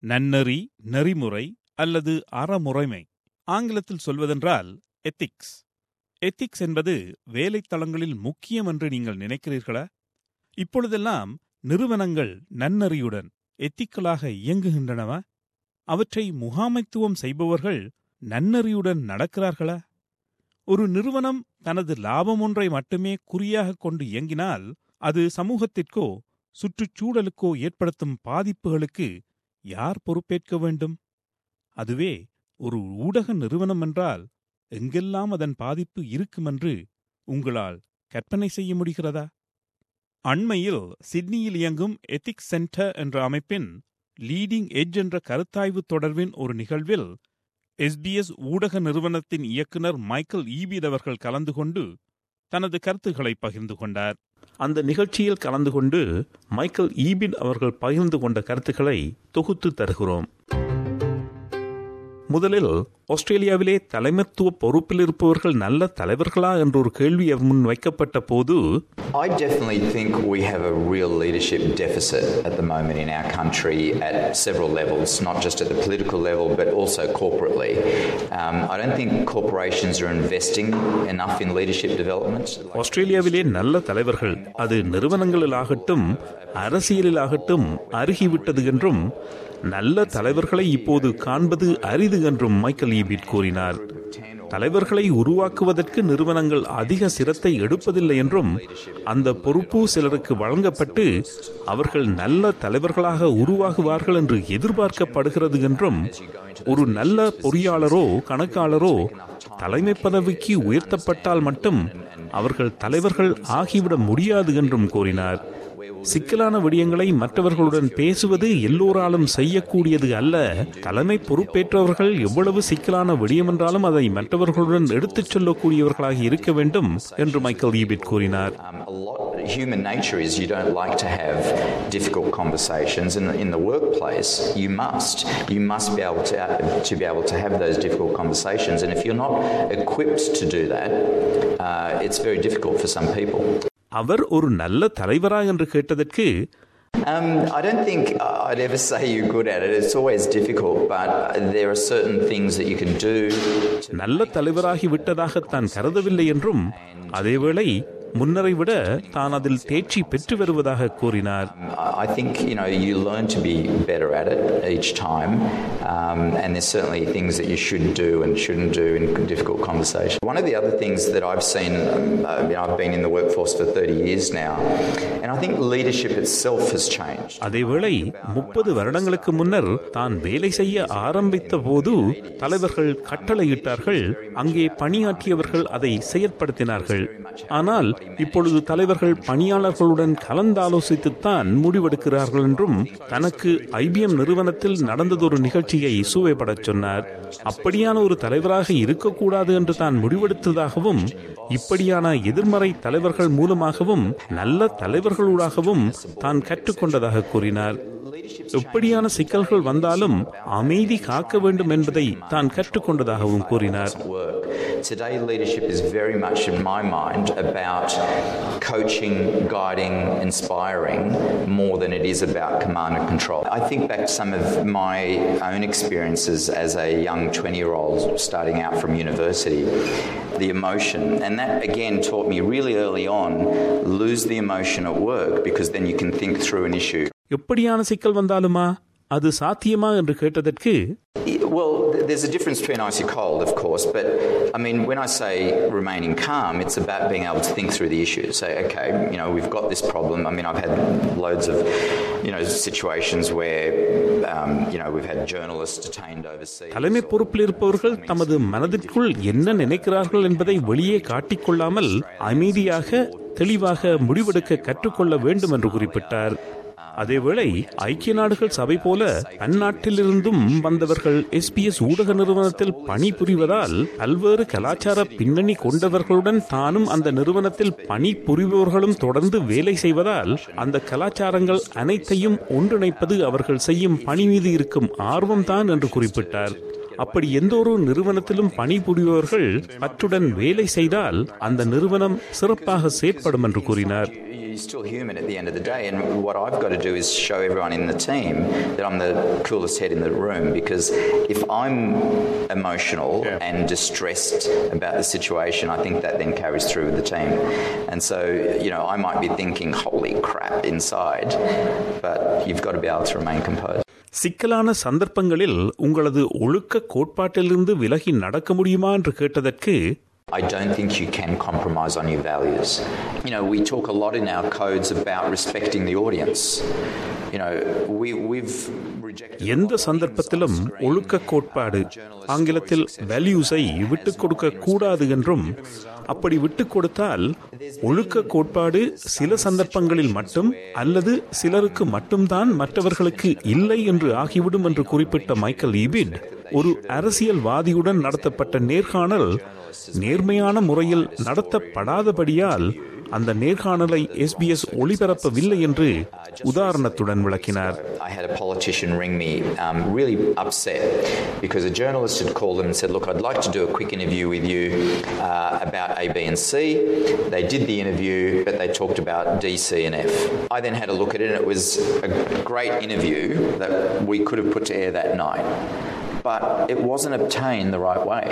நன்னெறி நெறிமுறை அல்லது அறமுறைமை ஆங்கிலத்தில் சொல்வதென்றால் எத்திக்ஸ் எத்திக்ஸ் என்பது வேலைத்தளங்களில் முக்கியம் என்று நீங்கள் நினைக்கிறீர்களா இப்பொழுதெல்லாம் நிறுவனங்கள் நன்னெறியுடன் எத்திக்கலாக இயங்குகின்றனவா அவற்றை முகாமைத்துவம் செய்பவர்கள் நன்னெறியுடன் நடக்கிறார்களா ஒரு நிறுவனம் தனது லாபம் ஒன்றை மட்டுமே குறியாக கொண்டு இயங்கினால் அது சமூகத்திற்கோ சுற்றுச்சூழலுக்கோ ஏற்படுத்தும் பாதிப்புகளுக்கு யார் பொறுப்பேற்க வேண்டும் அதுவே ஒரு ஊடக நிறுவனம் என்றால் எங்கெல்லாம் அதன் பாதிப்பு இருக்குமென்று உங்களால் கற்பனை செய்ய முடிகிறதா அண்மையில் சிட்னியில் இயங்கும் எத்திக்ஸ் சென்டர் என்ற அமைப்பின் லீடிங் எட்ஜ் என்ற கருத்தாய்வு தொடர்பின் ஒரு நிகழ்வில் எஸ்பிஎஸ் ஊடக நிறுவனத்தின் இயக்குனர் மைக்கேல் ஈபிட் அவர்கள் கலந்து கொண்டு தனது கருத்துக்களை பகிர்ந்து கொண்டார் அந்த நிகழ்ச்சியில் கலந்து கொண்டு மைக்கேல் ஈபின் அவர்கள் பகிர்ந்து கொண்ட கருத்துக்களை தொகுத்து தருகிறோம் முதலில் ஆஸ்திரேலியாவிலே தலைமைத்துவ பொறுப்பில் இருப்பவர்கள் நல்ல தலைவர்களா என்ற ஒரு கேள்வி முன் வைக்கப்பட்ட போது I definitely think we have a real leadership deficit at the moment in our country at several levels, not just at the political level, but also corporately. Um, I don't think corporations are investing enough in leadership development. ஆஸ்திரேலியாவிலே நல்ல தலைவர்கள் அது நிறுவனங்களிலாகட்டும் அரசியலிலாகட்டும் அருகிவிட்டது என்றும் நல்ல தலைவர்களை இப்போது காண்பது அரிது என்றும் மைக்கேல் ஈபிட் கூறினார் தலைவர்களை உருவாக்குவதற்கு நிறுவனங்கள் அதிக சிரத்தை எடுப்பதில்லை என்றும் அந்த பொறுப்பு சிலருக்கு வழங்கப்பட்டு அவர்கள் நல்ல தலைவர்களாக உருவாகுவார்கள் என்று எதிர்பார்க்கப்படுகிறது என்றும் ஒரு நல்ல பொறியாளரோ கணக்காளரோ தலைமை பதவிக்கு உயர்த்தப்பட்டால் மட்டும் அவர்கள் தலைவர்கள் ஆகிவிட முடியாது என்றும் கூறினார் சிக்கலான விடயங்களை மற்றவர்களுடன் பேசுவது எல்லோராலும் செய்யக்கூடியது அல்ல தலைமை பொறுப்பேற்றவர்கள் எவ்வளவு சிக்கலான விடயம் என்றாலும் அதை மற்றவர்களுடன் எடுத்துச் சொல்லக்கூடியவர்களாக இருக்க வேண்டும் என்று மைக்கேல் ஈபிட் கூறினார் Um, a lot, human nature is you don't like to have difficult conversations, and in the workplace, you must. You must be able to, to be able to have those difficult conversations, and if you're not equipped to do that, uh, it's very difficult for some people. அவர் ஒரு நல்ல தலைவரா என்று கேட்டதற்கு Um, I don't think I'd ever say you're good at it. It's always difficult, but there are certain things that you can do. To நல்ல தலைவராகி விட்டதாக தான் கருதவில்லை என்றும் அதேவேளை முன்னரை விட தான் அதில் தேர்ச்சி பெற்று வருவதாக கூறினார் I I think you know you learn to be better at it each time, um, and there's certainly things that you should do and shouldn't do in difficult conversation. One of the other things that I've seen, um, uh, you know, I've been in the workforce for 30 years now, and I think leadership itself has changed. அதேவேளை முப்பது வருடங்களுக்கு முன்னர் தான் வேலை செய்ய ஆரம்பித்த போது தலைவர்கள் கட்டளையிட்டார்கள் அங்கே பணியாற்றியவர்கள் அதை செயற்படுத்தினார்கள் ஆனால் இப்பொழுது தலைவர்கள் பணியாளர்களுடன் கலந்தாலோசித்துத்தான் முடிவெடுக்கிறார்கள் என்றும் தனக்கு ஐபிஎம் நிறுவனத்தில் நடந்ததொரு நிகழ்ச்சியை சுவைப்படச் சொன்னார் அப்படியான ஒரு தலைவராக இருக்கக்கூடாது என்று தான் முடிவெடுத்ததாகவும் இப்படியான எதிர்மறை தலைவர்கள் மூலமாகவும் நல்ல தலைவர்களூடாகவும் தான் கற்றுக்கொண்டதாக கூறினார் எப்படியான சிக்கல்கள் வந்தாலும் அமைதி காக்க வேண்டும் என்பதை தான் கற்றுக்கொண்டதாகவும் கூறினார் Work. Today, leadership is very much, in my mind, about coaching, guiding, inspiring more than it is about command and control. I think back to some of my own experiences as a young 20 year old starting out from university. The emotion, and that again taught me really early on lose the emotion at work because then you can think through an issue. எப்படியான சிக்கல் வந்தாலுமா அது சாத்தியமா என்று கேட்டதற்கு Well, th- there's a difference between icy cold, of course, but I mean, when I say remaining calm, it's about being able to think through the issue. Say, okay, you know, we've got this problem. I mean, I've had loads of, you know, situations where, um, you know, we've had journalists detained overseas. தலைமை பொறுப்பில் இருப்பவர்கள் தமது மனதிற்குள் என்ன நினைக்கிறார்கள் என்பதை வெளியே காட்டிக்கொள்ளாமல் அமைதியாக தெளிவாக முடிவெடுக்க கற்றுக்கொள்ள வேண்டும் என்று குறிப்பிட்டார் அதேவேளை ஐக்கிய நாடுகள் சபை போல பன்னாட்டிலிருந்தும் வந்தவர்கள் எஸ்பிஎஸ் ஊடக நிறுவனத்தில் பணிபுரிவதால் பல்வேறு கலாச்சார பின்னணி கொண்டவர்களுடன் தானும் அந்த நிறுவனத்தில் பணிபுரிபவர்களும் தொடர்ந்து வேலை செய்வதால் அந்த கலாச்சாரங்கள் அனைத்தையும் ஒன்றிணைப்பது அவர்கள் செய்யும் பணி மீது இருக்கும் ஆர்வம்தான் என்று குறிப்பிட்டார் அப்படி எந்த ஒரு நிறுவனத்திலும் பணிபுரிபவர்கள் பற்றுடன் வேலை செய்தால் அந்த நிறுவனம் சிறப்பாக செயற்படும் என்று கூறினார் You're still human at the end of the day, and what I've got to do is show everyone in the team that I'm the coolest head in the room. Because if I'm emotional and distressed about the situation, I think that then carries through with the team. And so, you know, I might be thinking, "Holy crap!" inside, but you've got to be able to remain composed. சிக்கலான சந்தர்ப்பங்களில் உங்களது ஒழுக்க கோட்பாட்டிலிருந்து விலகி நடக்க முடியுமா என்று கேட்டதற்கு I don't think you can compromise on your values. You know, we talk a lot in our codes about respecting the audience. You know, we, we've rejected. எந்த சந்தர்ப்பத்திலும் ஒழுக்க கோட்பாடு ஆங்கிலத்தில் வேல்யூஸை விட்டுக் கொடுக்க கூடாது என்றும் அப்படி விட்டுக் கொடுத்தால் ஒழுக்க கோட்பாடு சில சந்தர்ப்பங்களில் மட்டும் அல்லது சிலருக்கு மட்டும்தான் மற்றவர்களுக்கு இல்லை என்று ஆகிவிடும் என்று குறிப்பிட்ட மைக்கேல் ஈபிட் ஒரு அரசியல்வாதியுடன் நடத்தப்பட்ட நேர்காணல் நேர்மையான முறையில் நடத்தப்படாதபடியால் அந்த நேர்காணலை எஸ்பிஎஸ் ஒளிபரப்பவில்லை என்று உதாரணத்துடன் விளக்கினார் I had a politician ring me um, really upset because a journalist had called them and said, Look, I'd like to do a quick interview with you uh, about A, B, and C. They did the interview, but they talked about D, C, and F. I then had a look at it, and it was a great interview that we could have put to air that night. But it wasn't obtained the right way.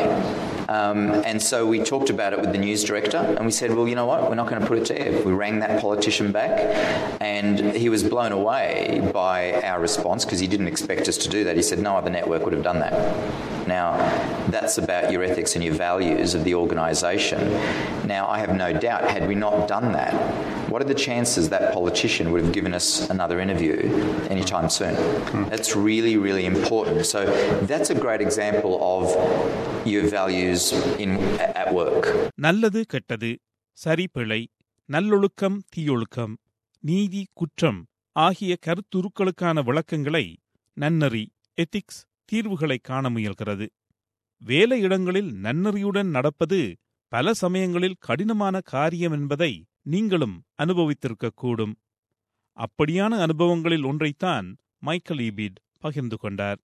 Um, and so we talked about it with the news director, and we said, well, you know what, we're not going to put it to air. We rang that politician back, and he was blown away by our response because he didn't expect us to do that. He said, no other network would have done that. Now, that's about your ethics and your values of the organisation. Now, I have no doubt, had we not done that, what are the chances that politician would have given us another interview anytime soon? That's really, really important. So that's a great example of your values in at work. நல்லது கெட்டது சரி பிழை நல்லொழுக்கம் தீயொழுக்கம் நீதி குற்றம் ஆகிய கருத்துருக்களுக்கான விளக்கங்களை நன்னறி ethics தீர்வுகளை காண முயல்கிறது வேலையிடங்களில் நன்னறியுடன் நடப்பது பல சமயங்களில் கடினமான காரியம் என்பதை நீங்களும் அனுபவித்திருக்கக்கூடும் அப்படியான அனுபவங்களில் ஒன்றைத்தான் மைக்கேல் ஈபிட் பகிர்ந்து கொண்டார்